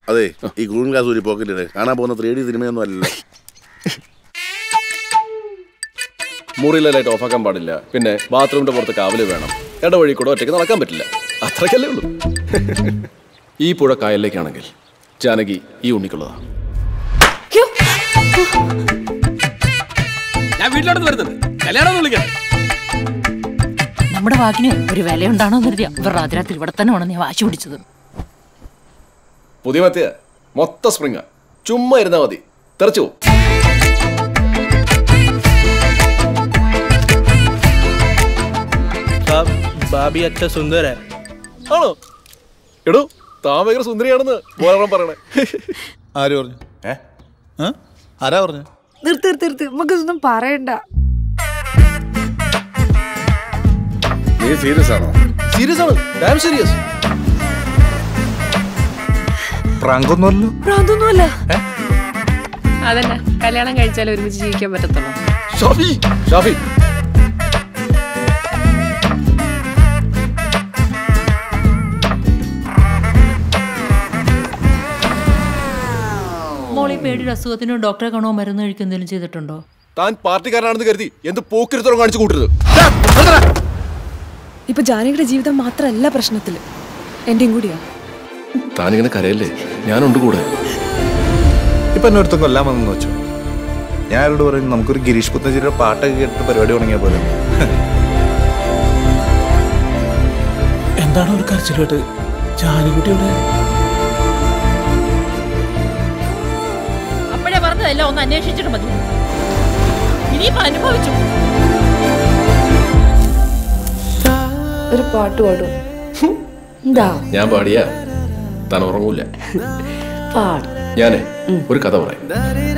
അതെ ഈ കൂൺ ഗ്ലാസ് ഒരു പോക്കറ്റില് കാണാൻ പോകുന്ന ത്രീ ഡി സിനിമയൊന്നും അല്ലല്ലോ മുറിയിലെ ലൈറ്റ് ഓഫാക്കാൻ പാടില്ല പിന്നെ ബാത്റൂമിന്റെ പുറത്ത് കാവല് വേണം ഇടവഴി കൂടെ ഒറ്റയ്ക്ക് നടക്കാൻ പറ്റില്ല അത്രയ്ക്കല്ലേ ഉള്ളൂ ഈ പുഴ കായലിലേക്കാണെങ്കിൽ ജാനകി ഈ ഉണ്ണിക്കുള്ളതാ ഞാൻ വീട്ടിലോട്ട് വരുന്നുണ്ട് കല്യാണം വിളിക്കാം നമ്മുടെ വാക്കിന് ഒരു വിലയുണ്ടാണോ കരുതിയ ഇവർ രാത്രി ഇവിടെ തന്നെ വേണം നീ വാശി പിടിച്ചത് പുതിയ മത്തിയ മൊത്തം സ്പ്രിങ്ങാ ചുമ്മാ ഇരുന്നാ മതി തെറച്ചു പോവും. ഭാബി അച്ഛ സുന്ദര ആണോ എടോ താൻ ഭയങ്കര സുന്ദരിയാണെന്ന് ബോലം പറയണേ ആര് പറഞ്ഞു ഏ ആരാ പറഞ്ഞു നിർത്ത് നിർത്ത് നിർത്ത് നമുക്കിതൊന്നും പറയണ്ട നീ സീരിയസ് ആണോ സീരിയസ് ആണ് ഡാം സീരിയസ് പ്രാങ്കൊന്നുമല്ലോ പ്രാന്തൊന്നുമല്ല അതന്നെ കല്യാണം കഴിച്ചാൽ ഒരുമിച്ച് ജീവിക്കാൻ പറ്റത്തുള്ളൂ ഷാഫി ഷാഫി മോളി പേടിയുടെ അസുഖത്തിന് ഡോക്ടറെ കാണോ മരുന്ന് കഴിക്കുക എന്തെങ്കിലും ചെയ്തിട്ടുണ്ടോ താൻ പാർട്ടിക്കാരനാണെന്ന് കരുതി എന്ത് പോക്കിരുത്തരം കാണിച്ചു കൂട്ടരുത് ഇപ്പൊ ജാനകിയുടെ ജീവിതം മാത്രമല്ല പ്രശ്നത്തില് എന്റെയും കൂടിയാ താനിങ്ങനെ കരയല്ലേ ഞാനുണ്ട് കൂടെ ഇപ്പൊ എന്നെ ഒരുത്തം കൊല്ലാൻ വന്നെന്ന് വെച്ചു ഞാൻ ആരോട് പറയും നമുക്കൊരു ഗിരീഷ് പുത്തഞ്ചേരിയുടെ പാട്ടൊക്കെ കേട്ടിട്ട് പരിപാടി തുടങ്ങിയ പോലെ എന്താണ് ഒരു കരച്ചിലോട്ട് ജാനിക്കുട്ടിയുടെ അപ്പോഴേ പറഞ്ഞതല്ല ഒന്ന് അന്വേഷിച്ചിട്ട് മതി ഇനിയിപ്പോ അനുഭവിച്ചു ഒരു പാട്ട് പാടും എന്താ ഞാൻ പാടിയാ താൻ ഉറങ്ങൂല പാട് ഞാനേ ഒരു കഥ പറയാം